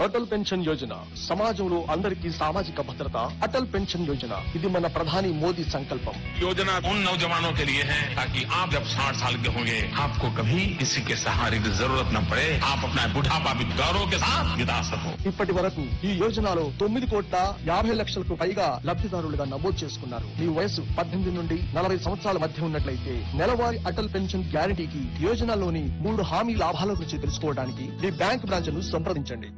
Atal pension Yojana సమాజంలో అందరికీ సామాజిక భద్రత అటల్ పెన్షన్ యోజన ఇది మన ప్రధాని మోదీ సంకల్పం योजना उन नौजवानों के लिए है ताकि आप जब साठ साल के होंगे आपको कभी किसी के सहारे की जरूरत न पड़े आप अपना बुढ़ापा भी गौरव के साथ बिता सको ఇప్పటి వరకు ఈ యోజనలో తొమ్మిది కోట్ల యాభై లక్షలకు పైగా లబ్ధిదారులుగా నమోదు చేసుకున్నారు మీ వయసు పద్దెనిమిది నుండి నలభై సంవత్సరాల మధ్య ఉన్నట్లయితే నెలవారీ అటల్ పెన్షన్ గ్యారంటీకి యోజనలోని మూడు హామీ లాభాల గురించి తెలుసుకోవడానికి మీ బ్యాంక్ బ్రాంచ్ ను సంప్రదించండి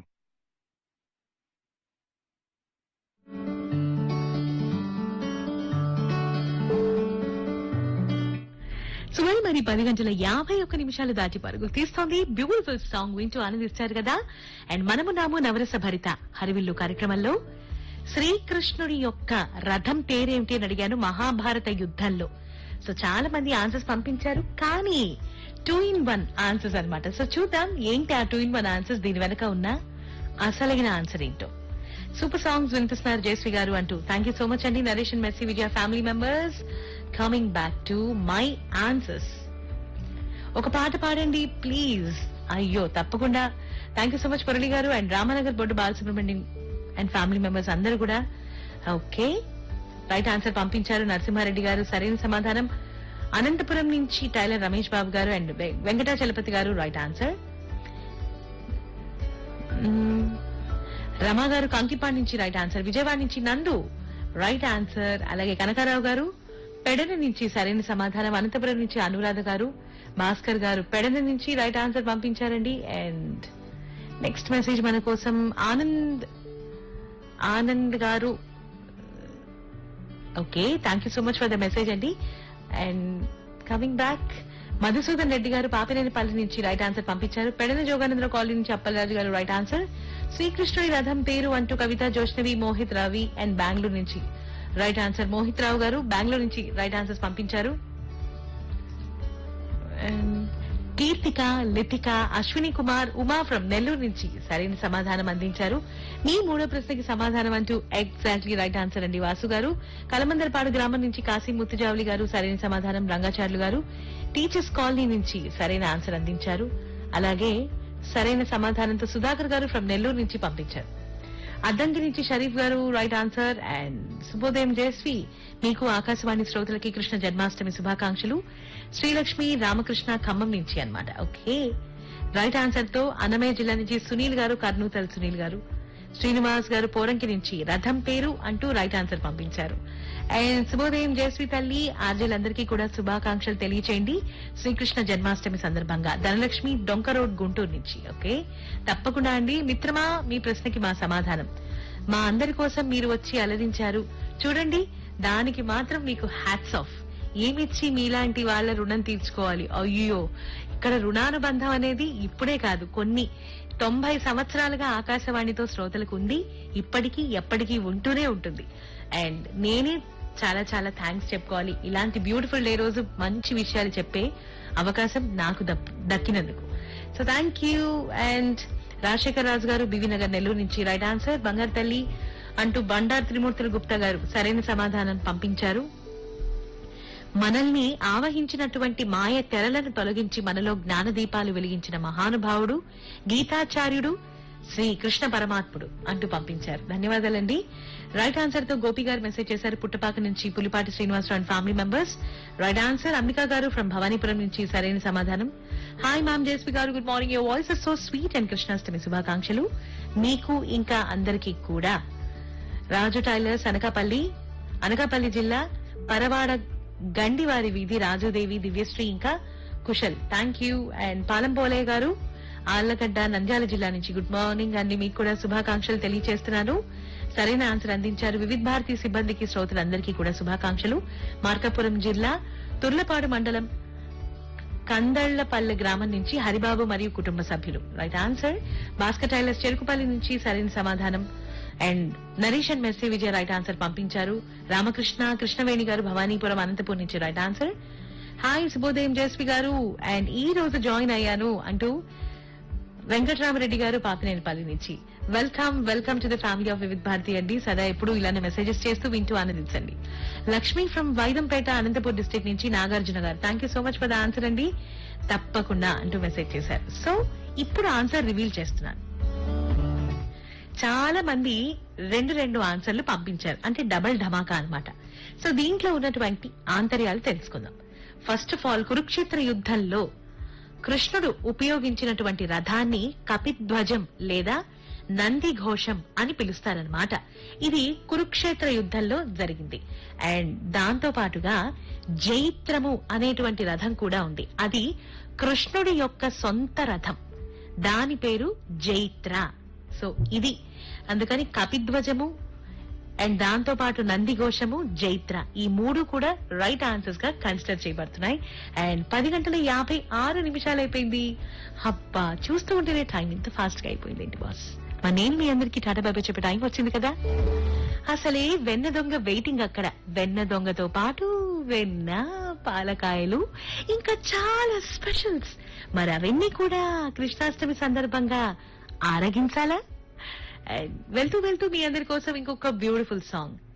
సుమరి మరి పది గంటల యాభై ఒక్క నిమిషాలు దాటి పరుగులు తీస్తోంది బ్యూటిఫుల్ సాంగ్ వింటూ ఆనందిస్తారు కదా అండ్ మనము నాము నవరస భరిత హరివిల్లు కార్యక్రమంలో శ్రీకృష్ణుడి యొక్క రథం పేరేమిటి అని అడిగాను మహాభారత యుద్ధంలో సో చాలా మంది ఆన్సర్స్ పంపించారు కానీ టూ ఇన్ వన్ ఆన్సర్స్ అన్నమాట సో చూద్దాం ఏంటి ఆ టూ ఇన్ వన్ ఆన్సర్స్ దీని వెనక ఉన్న అసలైన ఆన్సర్ ఏంటో సూపర్ సాంగ్స్ వినిపిస్తున్నారు జయశ్రీ గారు అంటూ థ్యాంక్ యూ సో మచ్ అండి Naresh and Messi Vijaya family members coming back to my answers ఒక పాట పాడండి ప్లీజ్ అయ్యో తప్పకుండా thank you so much Murali గారు and Ramnagar Boddu Balasubrahmanyam and family members అందరూ కూడా ఓకే రైట్ ఆన్సర్ పంపించారు నరసింహారెడ్డి గారు సరైన సమాధానం అనంతపురం నుంచి టైలర్ రమేష్ బాబు గారు అండ్ వె- వెంకటాచలపతి గారు రైట్ ఆన్సర్ మ్మ్. రమా గారు కంకిపాడు నుంచి రైట్ ఆన్సర్ విజయవాడ నుంచి నందు రైట్ ఆన్సర్ అలాగే కనకారావు గారు పెడన నుంచి సరైన సమాధానం అనంతపురం నుంచి అనురాధ గారు భాస్కర్ గారు పెడన నుంచి రైట్ ఆన్సర్ పంపించారండి అండ్ నెక్స్ట్ మెసేజ్ మన కోసం ఆనంద్ ఆనంద్ గారు okay thank you so much for the message అండి and coming back Madhusudan Reddy గారు పాపినేనిపల్లి నుంచి రైట్ ఆన్సర్ పంపించారు పెడన జోగానంద్ర కాలనీ నుంచి అప్పలరాజు గారు రైట్ ఆన్సర్ శ్రీకృష్ణుడి రథం పేరు అంటూ కవిత జోష్నవి మోహిత్ రవి అండ్ బెంగళూరు నుంచి రైట్ ఆన్సర్ మోహిత్ రావు గారు బెంగళూరు నుంచి రైట్ ఆన్సర్స్ పంపించారు And కీర్తిక లితిక అశ్విని కుమార్ ఉమా ఫ్రమ్ నెల్లూరు నుంచి సరైన సమాధానం అందించారు మీ మూడో ప్రశ్నకి సమాధానం అంటూ ఎగ్జాక్ట్లీ రైట్ ఆన్సర్ అండి వాసు గారు కలమందరపాడు గ్రామం నుంచి కాశీ ముత్తుజావులి గారు సరైన సమాధానం రంగాచార్యులు గారు టీచర్స్ కాలనీ నుంచి సరైన ఆన్సర్ అందించారు అలాగే సరైన సమాధానంతో సుధాకర్ గారు ఫ్రమ్ నెల్లూరు నుంచి పంపించారు అద్దంకి నుంచి షరీఫ్ గారు రైట్ ఆన్సర్ అండ్ శుభోదయం జయశ్రీ మీకు ఆకాశవాణి శ్రోతలకి కృష్ణ జన్మాష్టమి శుభాకాంక్షలు శ్రీలక్ష్మి రామకృష్ణ ఖమ్మం నుంచి అన్నమాట ఓకే రైట్ ఆన్సర్ తో అన్నమయ్య జిల్లా నుంచి సునీల్ గారు కర్నూతల్ సునీల్ గారు శ్రీనివాస్ గారు పోరంకి నుంచి రథం పేరు అంటూ రైట్ ఆన్సర్ పంపించారు అండ్ శుభోదయం జయశ్రీ తల్లి ఆర్జీలందరికీ కూడా శుభాకాంక్షలు తెలియచేయండి శ్రీకృష్ణ జన్మాష్టమి సందర్భంగా ధనలక్ష్మి డొంక రోడ్ గుంటూరు నుంచి ఓకే తప్పకుండా అండి మిత్రమా మీ ప్రశ్నకి మా సమాధానం మా అందరి కోసం మీరు వచ్చి అలరించారు చూడండి దానికి మాత్రం మీకు హ్యాట్స్ ఆఫ్ ఏమిచ్చి మీలాంటి వాళ్ళ రుణం తీర్చుకోవాలి అయ్యో ఇక్కడ రుణానుబంధం అనేది ఇప్పుడే కాదు కొన్ని తొంభై సంవత్సరాలుగా ఆకాశవాణితో శ్రోతలకు ఉంది ఇప్పటికీ ఎప్పటికీ ఉంటూనే ఉంటుంది అండ్ నేనే చాలా చాలా థ్యాంక్స్ చెప్పుకోవాలి ఇలాంటి బ్యూటిఫుల్ డే రోజు మంచి విషయాలు చెప్పే అవకాశం నాకు దప్- దక్కినందుకు so thank you and Rajasekhar Raju garu BV Nagar Nellore నుంచి రైట్ ఆన్సర్ బంగారు తల్లి అంటూ బండారు త్రిమూర్తులు గుప్తా గారు సరైన సమాధానం పంపించారు మనల్ని ఆవహించినటువంటి మాయ తెరలను తొలగించి మనలో జ్ఞాన దీపాలు వెలిగించిన మహానుభావుడు గీతాచార్యుడు శ్రీ కృష్ణ పరమాత్ముడు అంటూ పంపించారు ధన్యవాదాలండి రైట్ ఆన్సర్ తో గోపి గారు మెసేజ్ చేశారు పుట్టపాక నుంచి Pulipati Srinivasarao and family members right answer Ambika గారు ఫ్రమ్ భవానీపురం నుంచి సరైన సమాధానం హాయ్ మ్యామ్ జేస్పీ గారు good morning your voice is so sweet and Krishnashtami శుభాకాంక్షలు మీకు ఇంకా అందరికీ కూడా రాజు టైలర్స్ అనకాపల్లి అనకాపల్లి జిల్లా పరవాడ గండివారి వీధి రాజుదేవి దివ్యశ్రీ ఇంకా కుశల్ థ్యాంక్ యూ అండ్ పాలంపోలే గారు ఆళ్లగడ్డ నంద్యాల జిల్లా నుంచి గుడ్ మార్నింగ్ అండి మీకు కూడా శుభాకాంక్షలు తెలియజేస్తున్నాను సరైన ఆన్సర్ అందించారు వివిధ భారతి సిబ్బందికి శ్రోతలందరికీ కూడా శుభాకాంక్షలు మార్కాపురం జిల్లా తుర్లపాడు మండలం కందళ్లపల్లె గ్రామం నుంచి హరిబాబు మరియు కుటుంబ సభ్యులు right answer Bhaskar tailors Cherukupalli నుంచి సరైన సమాధానం and Naresh and Messi Vijaya right answer పంపించారు రామకృష్ణ కృష్ణవేణి గారు భవానీపురం అనంతపూర్ నుంచి రైట్ ఆన్సర్ హాయ్ శుభోదయం జయశ్రీ గారు అండ్ ఈ రోజు జాయిన్ అయ్యాను అంటూ వెంకటరామరెడ్డి గారు పాపినేనిపల్లి నుంచి welcome welcome to the family of Vividh Bharati అండి సదా ఎప్పుడు ఇలానే మెసేజెస్ చేస్తూ వింటూ ఆనందించండి లక్ష్మి ఫ్రమ్ వైదంపేట అనంతపూర్ డిస్ట్రిక్ట్ నుంచి నాగార్జున గారు thank you so much for the answer అండి తప్పకుండా అంటూ మెసేజ్ చేశారు సో ఇప్పుడు ఆన్సర్ రివీల్ చేస్తున్నాను చాలా మంది రెండు రెండు ఆన్సర్లు పంపించారు అంటే డబల్ ధమాకా అన్నమాట సో దీంట్లో ఉన్నటువంటి ఆంతర్యాలు తెలుసుకుందాం ఫస్ట్ ఆఫ్ ఆల్ కురుక్షేత్ర యుద్ధంలో కృష్ణుడు ఉపయోగించినటువంటి రథాన్ని కపిధ్వజం లేదా నంది ఘోషం అని పిలుస్తారనమాట ఇది కురుక్షేత్ర యుద్ధంలో జరిగింది అండ్ దాంతో పాటుగా జైత్రము అనేటువంటి రథం కూడా ఉంది అది కృష్ణుడి యొక్క సొంత రథం దాని పేరు జైత్ర సో ఇది అందుకని కపిధ్వజము అండ్ దాంతో పాటు నందిఘోషము జైత్ర ఈ మూడు కూడా రైట్ ఆన్సర్స్ గా కన్సిడర్ చేయబడుతున్నాయి అండ్ పది గంటల యాభై ఆరు నిమిషాలు అయిపోయింది హబ్బా చూస్తూ ఉంటేనే టైం ఇంత ఫాస్ట్ గా అయిపోయింది ఏంటి బాస్ మరి నేను మీ అందరికి టాటా బాబాయ్ చెప్పే టైం వచ్చింది కదా అసలే వెన్న దొంగ వెయిటింగ్ అక్కడ వెన్న దొంగతో పాటు వెన్న పాలకాయలు ఇంకా చాలా స్పెషల్స్ మరి అవన్నీ కూడా కృష్ణాష్టమి సందర్భంగా ఆరగించాలా అండ్ వెళ్తూ వెళ్తూ మీ అందరి కోసం ఇంకొక బ్యూటిఫుల్ సాంగ్